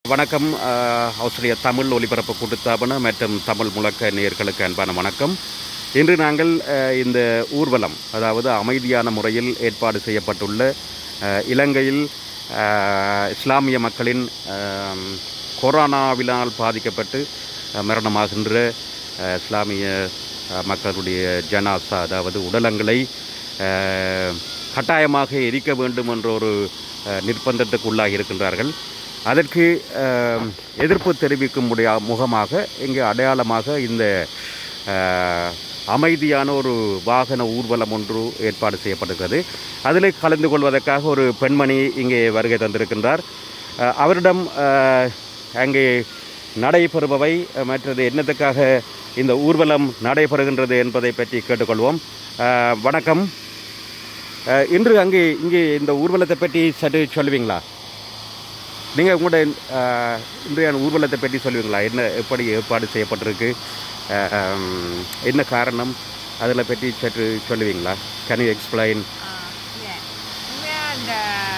வணக்கம் அஹ், ஆஸ்திரேலிய தமிழ் ஒலிபரப்பு கூட்டுத்தாபன மற்றும் தமிழ் முழக்க நேயர்களுக்கு அன்பான வணக்கம் இன்று நாங்கள் அஹ், இந்த ஊர்வலம் அதாவது அமைதியான முறையில் ஏற்பாடு செய்யப்பட்டுள்ள அஹ், இலங்கையில் அஹ், இஸ்லாமிய மக்களின் அஹ், கொரோனாவினால் பாதிக்கப்பட்டு அஹ், மரணமாகின்ற அஹ், இஸ்லாமிய அஹ், மக்களுடைய ஜனாசா அதாவது உடலங்களை அஹ், கட்டாயமாக எரிக்க வேண்டும் என்ற ஒரு அஹ், நிர்பந்தத்துக்கு உள்ளாகி இருக்கின்றார்கள் அதற்கு அஹ், எதிர்ப்பு தெரிவிக்கும் முடியா முகமாக இங்கே அடையாளமாக இந்த அஹ், அமைதியான ஒரு வாகன ஊர்வலம் ஒன்று ஏற்பாடு செய்யப்படுகிறது அதில் கலந்து கொள்வதற்காக ஒரு பெண்மணி இங்கே வருகை தந்திருக்கின்றார் அஹ், அவரிடம் அஹ், அங்கே நடைபெறுபவை அஹ், மற்றது என்னத்துக்காக இந்த ஊர்வலம் நடைபெறுகின்றது என்பதை பற்றி கேட்டுக்கொள்வோம் அஹ், வணக்கம் அஹ், இன்று அங்கே இங்கே இந்த ஊர்வலத்தை பற்றி சற்று சொல்லுவீங்களா நீங்கள் உங்களோட அஹ், இன்றைய ஊர்வலத்தை பற்றி சொல்லுவீங்களா என்ன எப்படி ஏற்பாடு செய்யப்பட்டிருக்கு அஹ், ஹம், என்ன காரணம் அதில் பற்றி சற்று சொல்லுவீங்களா கேன் யூ எக்ஸ்பிளைன் உண்மையாக இந்த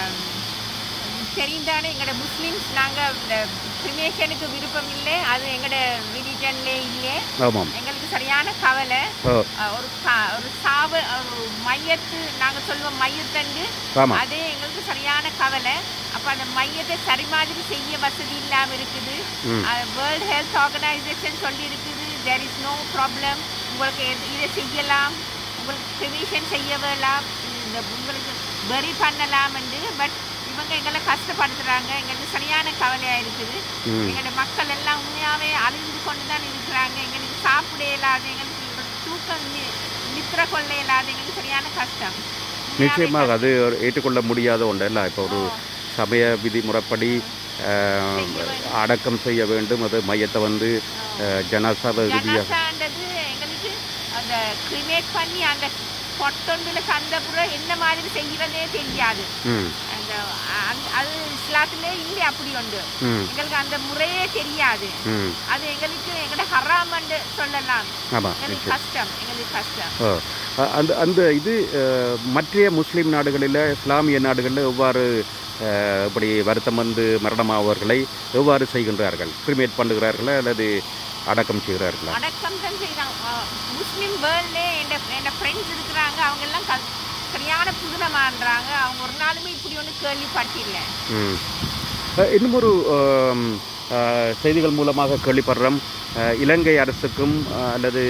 தெரியும் தானே எங்களோட முஸ்லீம்ஸ் நாங்கள் இந்த கிரிமேஷனுக்கு விருப்பம் இல்லை அது எங்களோட ரிலிஜன்லே இல்லை ஆமாம் எங்களுக்கு சரியான கவலை ஓ அஹ், ஒரு சா- ஒரு சாவு ஒரு மையத்து நாங்கள் சொல்லுவோம் மையத்தண்டு ஆமாம் அது எங்களுக்கு சரியான கவலை அப்போ அந்த மையத்தை சரி மாதிரி செய்ய வசதி இல்லாமல் இருக்குது ம். வேர்ல்ட் ஹெல்த் ஆர்கனைசேஷன் சொல்லி இருக்குது தேர் இஸ் நோ ப்ராப்ளம் உங்களுக்கு எது- இதை செய்யலாம் உங்களுக்கு ப்ரிவிஷன் செய்ய வேண்டாம் இந்த உங்களுக்கு வெரி பண்ணலாம் பட் இவங்க எங்களை கஷ்டப்படுத்துறாங்க எங்களுக்கு சரியான கவலையாக இருக்குது ம். எங்களோட மக்கள் எல்லாம் உண்மையாகவே அழிந்து கொண்டு தான் இருக்கிறாங்க எங்களுக்கு சாப்பிட இயலாது எங்களுக்கு ஒரு தூக்கம் நி- நித்திர கொள்ள இயலாது எங்களுக்கு சரியான கஷ்டம் உண்மையாவே நிச்சயமாக அது ஒரு ஏற்றுக்கொள்ள முடியாத ஒன்று இல்லை இப்போ ஒரு சமய விதிமுறைப்படி அஹ், அடக்கம் செய்ய வேண்டும் அது மையத்தை வந்து அஹ், ஜனாசாவை இறுதியாக ஜனாசான்றது எங்களுக்கு அந்த கிரிமேட் பண்ணி அந்த பொட்டொண்டுல சந்தப்புறம் என்ன மாதிரி செய்கிறதே தெரியாது ம் அந்த அந்த- அது இஸ்லாத்திலே இல்லை அப்படி உண்டு ம் எங்களுக்கு அந்த முறையே தெரியாது ம் அது எங்களுக்கு எங்கள்ட ஹராமண்டு சொல்லலாம் ஆமாம் எங்களுக்கு கஷ்டம் எங்களுக்கு கஷ்டம் ஓ, அ- அந்த அந்த இது அஹ், மற்ற முஸ்லீம் நாடுகளில் இஸ்லாமிய நாடுகளில் எவ்வாறு அஹ், இப்படி வருத்தம் வந்து மரணமாவர்களை எவ்வாறு செய்கின்றார்கள் கிரிமேட் பண்ணுகிறார்களா அல்லது அடக்கம் செய்கிறார்களா அடக்கம் தான் செய்கிறாங்க அஹ் முஸ்லிம் வேர்ல்ட்லே என் என் ஃப்ரெண்ட்ஸ் இருக்கிறாங்க அவங்க எல்லாம் க சரியான புதுனமான்றாங்க அவங்க ஒரு நாளுமே இப்படி ஒன்று கேள்விப்பட்டில்லை ம் அஹ், இன்னும் ஒரு ஆம், அஹ், செய்திகள் மூலமாக கேள்விப்படுறோம் அஹ், இலங்கை அரசுக்கும் அஹ், அல்லது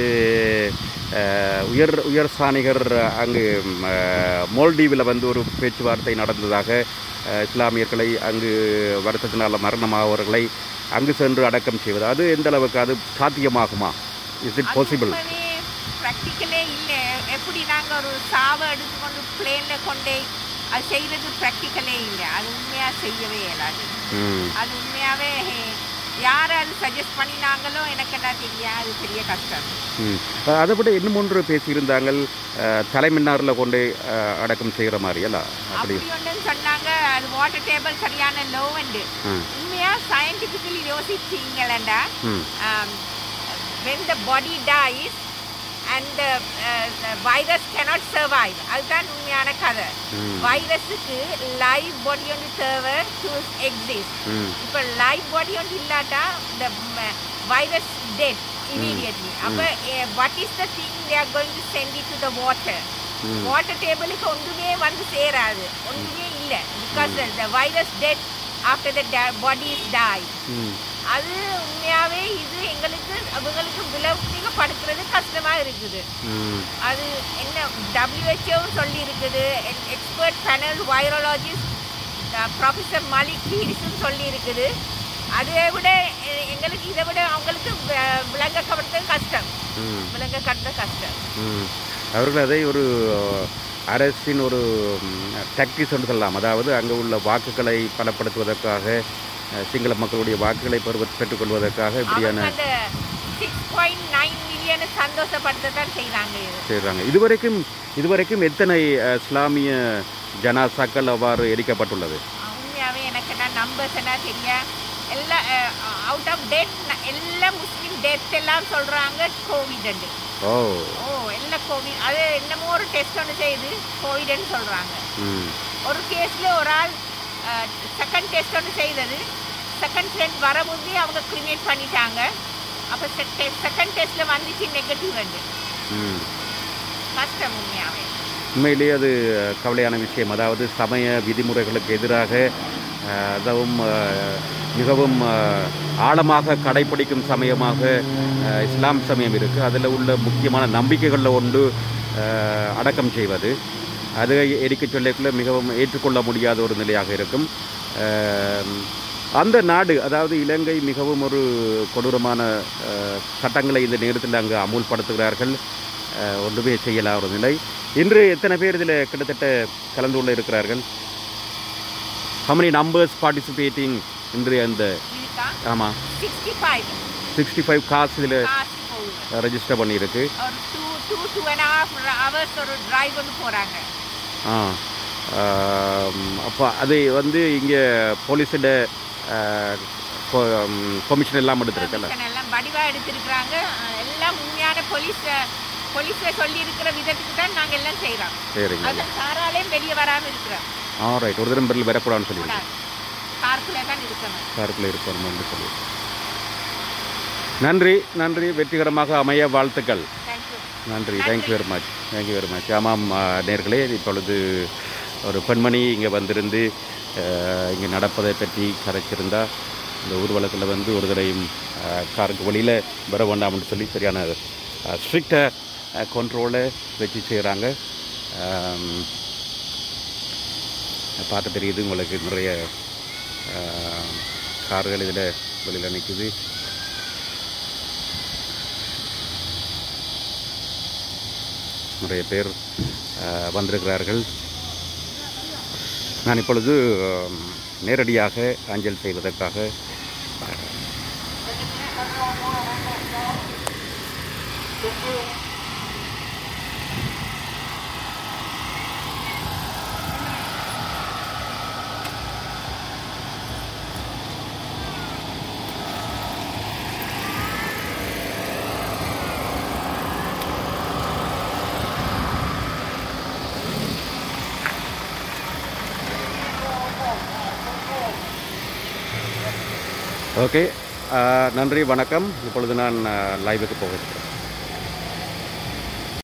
அஹ், உயர் உயர் சாணிகர் அங்கு ம், அஹ், மோல்டீவில் வந்து ஒரு பேச்சுவார்த்தை நடந்ததாக அஹ், இஸ்லாமியர்களை அங்கு வருத்தத்தினால் மரணமாகவர்களை அங்கு சென்று அடக்கம் செய்வது அது எந்த அளவுக்கு அது சாத்தியமாகுமா இஸ் இட் பாசிபிள் ப்ராக்டிக்கலே இல்லை எப்படி நாங்கள் ஒரு சாவை எடுத்துக்கொண்டு பிளேனில் கொண்டே அது செய்கிறது ப்ராக்டிக்கலே இல்லை அது உண்மையாக செய்யவே இயலாது ம் அது உண்மையாகவே யார் அது சஜஸ்ட் பண்ணினாங்களோ எனக்கு என்ன தெரியாது அது பெரிய கஷ்டம் ம் அஹ், அதை விட இன்னும் ஒன்று பேசியிருந்தாங்கள் அஹ், தலைமன்னாரில் கொண்டு அஹ், அடக்கம் செய்கிற மாதிரி அல்ல அப்படி அப்படி ஒன்றுன்னு சொன்னாங்க அது வாட்டர் டேபிள் சரியான லோவண்டு ம் உண்மையாக சயின்டிஃபிக்கலி யோசிச்சிங்களேண்டா ம் um, when the body dies and the, uh, the virus cannot survive அதுதான் உண்மையான கதை ம். வைரஸுக்கு லைவ் பாடி ஒன்று தேவை டு எக்ஸிஸ்ட் ம் இப்போ லைவ் பாடி ஒன்று இல்லாட்டா இந்த வைரஸ் டெட் இமீடியட்லி அப்போ what is the thing they are going to send it to the water hmm. Water டேபிளுக்கு ஒன்றுமே வந்து சேராது ஒன்றுமே இல்லை because the virus dead after the body is die hmm அது உண்மையாவே இது எங்களுக்கு அவங்களுக்கு விளக்கப்படுத்துறது கஷ்டமா இருக்குது ம் அது என்ன WHO சொல்லி இருக்குது expert panel virologist professor Malik ஹீரிஸும் சொல்லி இருக்குது அதை விட எ- எங்களுக்கு இதை விட அவங்களுக்கு வ- விளங்கப்படுத்துறது கஷ்டம் ம் விளங்க கட்டுறது கஷ்டம் ம். அவர்கள் அதை ஒரு அரசின் ஒரு டக்டிஸ் என்று சொல்லலாம் அதாவது அங்கே உள்ள வாக்குகளை பலப்படுத்துவதற்காக அஹ், சிங்கள மக்களுடைய வாக்குகளை பெறுவ பெற்றுக்கொள்வதற்காக அவங்க இப்படியான அந்த சிக்ஸ் பாயிண்ட் நைன் மில்லியனை சந்தோஷப்படுத்தத்தான் செய்கிறாங்க இது செய்கிறாங்க இதுவரைக்கும் இதுவரைக்கும் எத்தனை அஹ், இஸ்லாமிய ஜனாசாக்கள் அவ்வாறு எரிக்கப்பட்டுள்ளது உண்மையாவே எனக்கு நான் நம்பர்ஸ் என்ன தெரிய எல்லா அவுட் ஆஃப் டேட் எல்லா முஸ்லீம் டெத் எல்லாம் சொல்றாங்க கோவிட் ஓ ஓ எல்லா கோவிட் அது என்னமோ ஒரு டெஸ்ட் ஒன்று செய்யுது கோவிட்னு சொல்றாங்க ம் ஒரு கேஸ்ல ஒரு ஆள் செகண்ட் டெஸ்ட் ஒன்று செய்தது செகண்ட் டெஸ்ட் வரும்போதே அவங்க கிரிமேட் பண்ணிட்டாங்க அப்போ செகண்ட் டெஸ்ட்டில் வந்துச்சு நெகட்டிவ் வந்து ம் கஷ்டம் உண்மையாவே உண்மையிலேயே அது கவலையான விஷயம் அதாவது சமய விதிமுறைகளுக்கு எதிராக அஹ், அதுவும் அஹ், மிகவும் அஹ், ஆழமாக கடைப்பிடிக்கும் சமயமாக அஹ், இஸ்லாம் சமயம் இருக்குது அதில் உள்ள முக்கியமான நம்பிக்கைகளில் ஒன்று அஹ், அடக்கம் செய்வது அது எரிக்க சொல்லக்குள்ள மிகவும் ஏற்றுக்கொள்ள முடியாத ஒரு நிலையாக இருக்கும் அஹ், அந்த நாடு அதாவது இலங்கை மிகவும் ஒரு கொடூரமான அஹ், சட்டங்களை இந்த நேரத்தில் அங்கு அமுல்படுத்துகிறார்கள் அஹ், ஒன்றுமே செய்யலாம் ஒரு நிலை இன்று எத்தனை பேர் இதில் கிட்டத்தட்ட கலந்து கொள்ள இருக்கிறார்கள் how many numbers participating இன்று அந்த இருக்கா ஆமாம் சிக்ஸ்டி ஃபைவ் சிக்ஸ்டி ஃபைவ் காசு இதில் காசு போகுது ரெஜிஸ்டர் பண்ணியிருக்கு ஒரு two two two and half hours ஒரு டிரைவ் வந்து போகிறாங்க ஆ அப்போ அது வந்து இங்கே போலீஸோட பெர்மிஷன் எல்லாம் எடுத்துருக்கல எல்லாம் வடிவா எடுத்திருக்கிறாங்க அஹ் எல்லாம் உண்மையான போலீஸ் போலீஸ்ல சொல்லி இருக்கிற விதத்துக்கு தான் நாங்க எல்லாம் செய்றோம் சரிங்க அது காராலையும் வெளியே வராம இருக்கிறோம் ஆ ரைட் ஒரு தரம் பிறகு வரக்கூடாதுன்னு சொல்லியிருக்கேன் கூடாது காருக்குள்ளே தான் இருக்கணும் காருக்குள்ளே இருக்கணும் என்று சொல்லி நன்றி நன்றி வெற்றிகரமாக அமைய வாழ்த்துக்கள் தேங்க்யூ நன்றி thank you very much thank you very much ஆமாம் ஆ, நேர்களே இப்பொழுது ஒரு பெண்மணி இங்கே வந்திருந்து இங்கே நடப்பதை பற்றி கரைச்சிருந்தா இந்த ஊர்வலத்தில் வந்து ஒரு தடையும் காருக்கு வெளியில் வர வேண்டாம்னு சொல்லி சரியான ஸ்ட்ரிக்டாக கண்ட்ரோலை வச்சு செய்கிறாங்க பார்க்க தெரியுது உங்களுக்கு நிறைய ஆ, கார்கள் இதில் வெளியில் நிற்குது நிறைய பேர் அஹ், வந்திருக்கிறார்கள் நான் இப்பொழுது அஹ், நேரடியாக அஞ்சல் செய்வதற்காக ஓகே அஹ், நன்றி வணக்கம் இப்பொழுது நான் அஹ், லைவுக்கு போகிறேன்